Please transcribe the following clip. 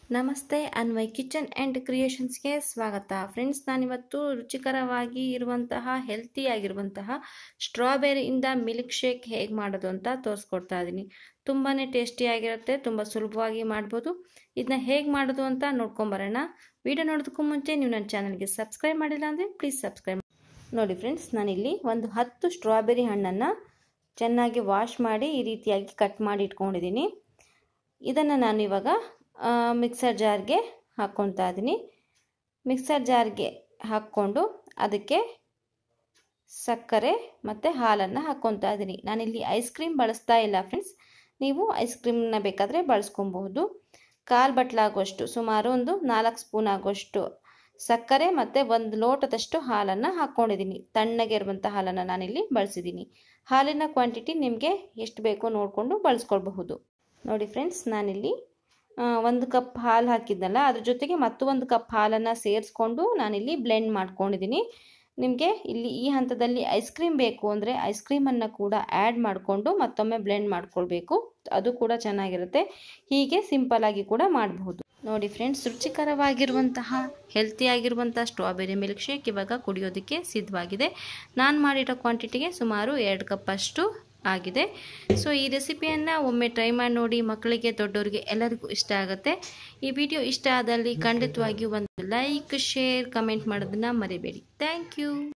ನಮಸ್ತೆ ಅನ್ವಯ್ kitchen and ಕ್ರಿಯೇಷನ್ಸ್ಗೆ ಸ್ವಾಗತ friends ನಾನಿವತ್ತು ರುಚಿಕರವಾಗಿ ಇರುವಂತಹ ಹೆಲ್ತಿ ಆಗಿರುವಂತಹ ಸ್ಟ್ರಾಬೆರಿಯಿಂದ ಮಿಲ್ಕ್ ಶೇಕ್ ಹೇಗೆ ಮಾಡೋದು ಅಂತ ತೋರಿಸ್ಕೊಡ್ತಾ ಇದ್ದೀನಿ ತುಂಬಾ ಟೇಸ್ಟಿಯಾಗಿರುತ್ತೆ ತುಂಬ ಸುಲಭವಾಗಿ ಮಾಡ್ಬೋದು ಇದನ್ನ ಹೇಗೆ ಮಾಡೋದು ಅಂತ ನೋಡ್ಕೊಂಬರೋಣ ವಿಡಿಯೋ ನೋಡೋದಕ್ಕೂ ಮುಂಚೆ ನೀವು ನನ್ನ ಚಾನಲ್ಗೆ ಸಬ್ಸ್ಕ್ರೈಬ್ ಮಾಡಿಲ್ಲ ಅಂದರೆ ಪ್ಲೀಸ್ ಸಬ್ಸ್ಕ್ರೈಬ್ ನೋಡಿ ಫ್ರೆಂಡ್ಸ್ ನಾನಿಲ್ಲಿ ಒಂದು ಹತ್ತು ಸ್ಟ್ರಾಬೆರಿ ಹಣ್ಣನ್ನು ಚೆನ್ನಾಗಿ ವಾಶ್ ಮಾಡಿ ಈ ರೀತಿಯಾಗಿ ಕಟ್ ಮಾಡಿ ಇಟ್ಕೊಂಡಿದ್ದೀನಿ ಇದನ್ನು ನಾನು ಇವಾಗ ಮಿಕ್ಸರ್ ಜಾರ್ಗೆ ಹಾಕ್ಕೊತಾ ಇದ್ದೀನಿ ಮಿಕ್ಸರ್ ಜಾರ್ಗೆ ಹಾಕ್ಕೊಂಡು ಅದಕ್ಕೆ ಸಕ್ಕರೆ ಮತ್ತು ಹಾಲನ್ನು ಹಾಕ್ಕೊತಾ ಇದ್ದೀನಿ ನಾನಿಲ್ಲಿ ಐಸ್ ಕ್ರೀಮ್ ಬಳಸ್ತಾ ಇಲ್ಲ ಫ್ರೆಂಡ್ಸ್ ನೀವು ಐಸ್ ಕ್ರೀಮ್ನ ಬೇಕಾದರೆ ಬಳಸ್ಕೊಬಹುದು ಕಾಲು ಬಟ್ಲಾಗುವಷ್ಟು ಸುಮಾರು ಒಂದು ನಾಲ್ಕು ಸ್ಪೂನ್ ಆಗುವಷ್ಟು ಸಕ್ಕರೆ ಮತ್ತು ಒಂದು ಲೋಟದಷ್ಟು ಹಾಲನ್ನು ಹಾಕ್ಕೊಂಡಿದ್ದೀನಿ ತಣ್ಣಗೆ ಇರುವಂಥ ಹಾಲನ್ನು ನಾನಿಲ್ಲಿ ಬಳಸಿದ್ದೀನಿ ಹಾಲಿನ ಕ್ವಾಂಟಿಟಿ ನಿಮಗೆ ಎಷ್ಟು ಬೇಕೋ ನೋಡಿಕೊಂಡು ಬಳಸ್ಕೊಳ್ಬಹುದು ನೋಡಿ ಫ್ರೆಂಡ್ಸ್ ನಾನಿಲ್ಲಿ ಒಂದು ಕಪ್ ಹಾಲು ಹಾಕಿದ್ನಲ್ಲ ಅದ್ರ ಜೊತೆಗೆ ಮತ್ತೊಂದು ಕಪ್ ಹಾಲನ್ನು ಸೇರಿಸ್ಕೊಂಡು ನಾನಿಲ್ಲಿ ಬ್ಲೆಂಡ್ ಮಾಡ್ಕೊಂಡಿದ್ದೀನಿ ನಿಮಗೆ ಇಲ್ಲಿ ಈ ಹಂತದಲ್ಲಿ ಐಸ್ ಕ್ರೀಮ್ ಬೇಕು ಅಂದರೆ ಐಸ್ ಕ್ರೀಮನ್ನು ಕೂಡ ಆ್ಯಡ್ ಮಾಡಿಕೊಂಡು ಮತ್ತೊಮ್ಮೆ ಬ್ಲೆಂಡ್ ಮಾಡ್ಕೊಳ್ಬೇಕು ಅದು ಕೂಡ ಚೆನ್ನಾಗಿರುತ್ತೆ ಹೀಗೆ ಸಿಂಪಲ್ಲಾಗಿ ಕೂಡ ಮಾಡಬಹುದು ನೋಡಿ ಫ್ರೆಂಡ್ಸ್ ರುಚಿಕರವಾಗಿರುವಂತಹ ಹೆಲ್ತಿಯಾಗಿರುವಂಥ ಸ್ಟ್ರಾಬೆರಿ ಮಿಲ್ಕ್ ಶೇಕ್ ಇವಾಗ ಕುಡಿಯೋದಕ್ಕೆ ಸಿದ್ಧವಾಗಿದೆ ನಾನು ಮಾಡಿರೋ ಕ್ವಾಂಟಿಟಿಗೆ ಸುಮಾರು ಎರಡು ಕಪ್ಪಷ್ಟು ಆಗಿದೆ ಸೊ ಈ ರೆಸಿಪಿಯನ್ನು ಒಮ್ಮೆ ಟ್ರೈ ಮಾಡಿ ನೋಡಿ ಮಕ್ಕಳಿಗೆ ದೊಡ್ಡವರಿಗೆ ಎಲ್ಲರಿಗೂ ಇಷ್ಟ ಆಗುತ್ತೆ ಈ ವಿಡಿಯೋ ಇಷ್ಟ ಆದಲ್ಲಿ ಖಂಡಿತವಾಗಿಯೂ ಒಂದು ಲೈಕ್ ಶೇರ್ ಕಮೆಂಟ್ ಮಾಡೋದನ್ನು ಮರಿಬೇಡಿ ಥ್ಯಾಂಕ್ ಯು